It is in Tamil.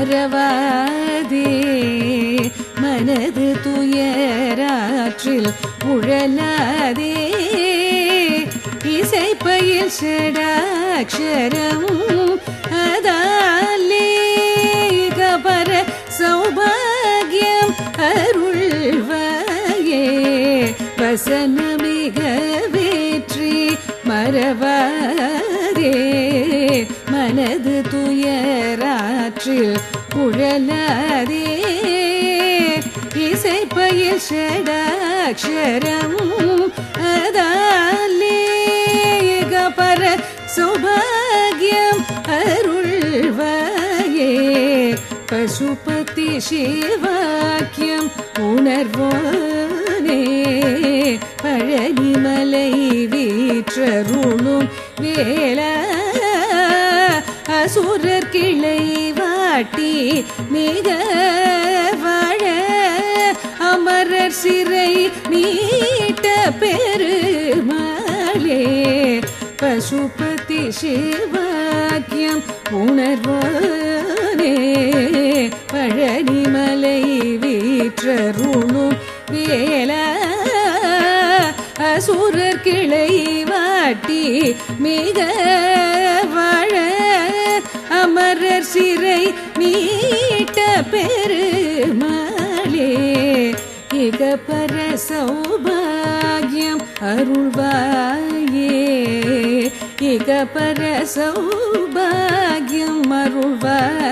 மறவாதே மனது துயராற்றில் உழலாதே இசைப்பயில் ஷடாட்சரம் அதாலே கபர சௌபாகியம் அருள்வாயே வசனமிக வேற்றி மறவாதே மனது துயராற்றில் குழலாதே இசைப்பயில் ஷடாட்சரம் அதாலே பர சௌபாகியம் அருள்வாயே பசுபதி சிவாக்கியம் உணர்வோனே பழனிமலை வீற்றருளும் வேலா அசுரர் கிளை வாட்டி மிக வாழ அமரர் சிறை மீட்ட பெருமாளே பசுபதி சிவாக்கியம் உணர்வானே பழனிமலை வீற்றருளும் வேலா அசுரர் கிளை வாட்டி மிக வாழ அமரர் சிறை மீட்ட பெருமாளே இக பர சௌபாகியம் அருள்வாயே இக பர சௌபாகியம் அருள்வாயே